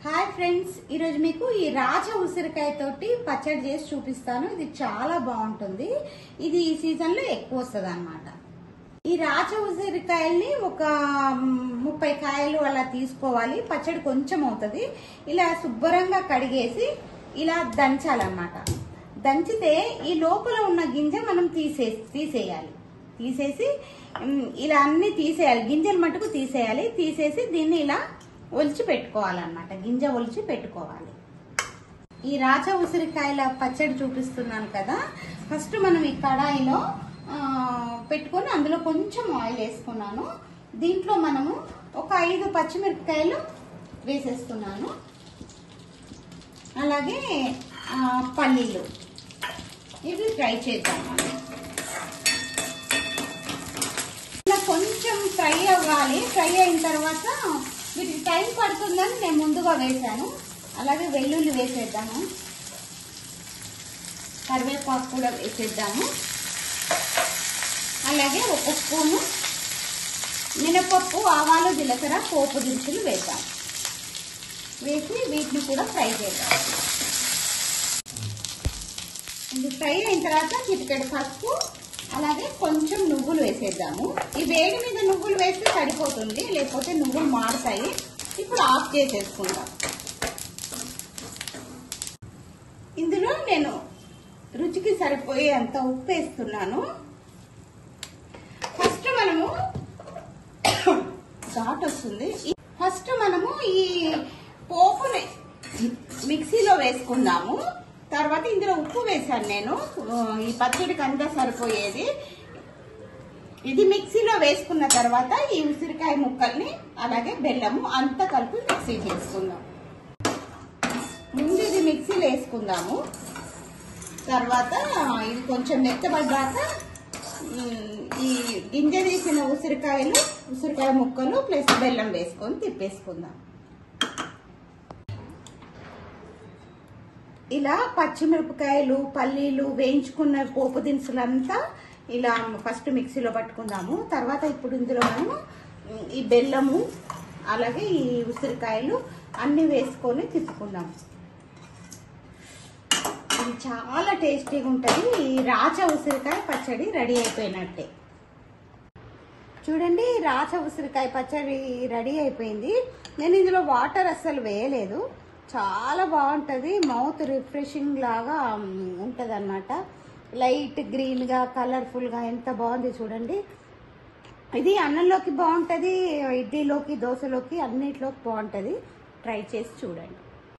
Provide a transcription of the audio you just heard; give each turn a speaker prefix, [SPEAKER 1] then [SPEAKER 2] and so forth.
[SPEAKER 1] Hi friends ఈరోజు మీకు ఈ రాజ ఉసిరికాయ తోటి పచ్చడి చేసి చూపిస్తాను ఇది చాలా బాగుంటుంది ఇది ఈ సీజన్ లో ఎక్కువ వస్తుంది అనమాట ఈ రాజ ఉసిరికాయల్ని ఒక మ్, ముప్పై కాయలు అలా తీసుకోవాలి పచ్చడి కొంచెం అవుతుంది ఇలా శుభ్రంగా కడిగేసి ఇలా దంచాలన్నమాట దంచితే ఈ లోపల ఉన్న గింజ మనం తీసే తీసేయాలి తీసేసి మ్, ఇలా అన్ని తీసేయాలి గింజలు మటుకు తీసేయాలి తీసేసి దీన్ని ఇలా ఒలిచి పెట్టుకోవాలన్నమాట గింజ ఒలిచి పెట్టుకోవాలి ఈ రాచ ఉసిరికాయల పచ్చడి చూపిస్తున్నాను కదా ఫస్ట్ మనం ఈ కడాయిలో ఆ, పెట్టుకొని అందులో కొంచెం ఆయిల్ వేసుకున్నాను దీంట్లో మనము ఒక ఐదు పచ్చిమిరపకాయలు వేసేస్తున్నాను అలాగే ఆ, పల్లీలు ఇవి ఫ్రై చేద్దాం మనం. ఇలా కొంచెం ఫ్రై అవ్వాలి ఫ్రై అయిన తర్వాత వీటికి టైం పడుతుందని నేను ముందుగా వేసాను అలాగే వెల్లుల్లి వేసేద్దాము కరివేపాకు కూడా వేసేద్దాము అలాగే ఒక స్పూను మినపప్పు ఆవాలు జీలకర్ర పోపు దినుసులు వేద్దాం వేసి వీటిని కూడా ఫ్రై చేద్దాం ఇది ఫ్రై అయిన తర్వాత చిటికెడు పసుపు అలాగే కొంచెం నువ్వులు వేసేద్దాము ఈ వేడి మీద నువ్వులు వేస్తే సరిపోతుంది లేకపోతే నువ్వులు మారుతాయి ఇప్పుడు ఆఫ్ చేసేసుకుందాం ఇందులో నేను రుచికి సరిపోయే అంత ఉప్పు వేస్తున్నాను ఫస్ట్ మనము ఘాట్ వస్తుంది ఫస్ట్ మనము ఈ పోపుని మిక్సీలో వేసుకుందాము తర్వాత ఇందులో ఉప్పు వేసాను నేను ఈ పచ్చడికి అంతా సరిపోయేది ఇది మిక్సీలో వేసుకున్న తర్వాత ఈ ఉసిరికాయ ముక్కల్ని అలాగే బెల్లము అంతా కలిపి మిక్సీ చేసుకుందాం ముందు ఇది మిక్సీలో వేసుకుందాము తర్వాత ఇది కొంచెం మెత్తబడ్డాక ఉమ్, ఈ గింజ తీసిన ఉసిరికాయలు ఉసిరికాయ ముక్కలు ప్లస్ బెల్లం వేసుకొని తిప్పేసుకుందాం ఇలా పచ్చిమిరపకాయలు పల్లీలు వేయించుకున్న పోపు దినుసులంతా ఇలా ఫస్ట్ మిక్సీలో పట్టుకుందాము తర్వాత ఇప్పుడు ఇందులో మనము ఉమ్, ఈ బెల్లము అలాగే ఈ ఉసిరికాయలు అన్ని వేసుకొని తిప్పుకుందాం ఇది చాలా టేస్టీగా ఉంటుంది ఈ రాచ ఉసిరికాయ పచ్చడి రెడీ అయిపోయినట్టే చూడండి రాచ ఉసిరికాయ పచ్చడి రెడీ అయిపోయింది నేను ఇందులో వాటర్ అస్సలు వేయలేదు చాలా బాగుంటుంది మౌత్ రిఫ్రెషింగ్ లాగా ఉంటుంది అనమాట లైట్ గ్రీన్గా కలర్ఫుల్గా ఎంత బాగుంది చూడండి ఇది అన్నంలోకి బాగుంటుంది ఇడ్లీలోకి దోశలోకి అన్నిట్లోకి బాగుంటుంది ట్రై చేసి చూడండి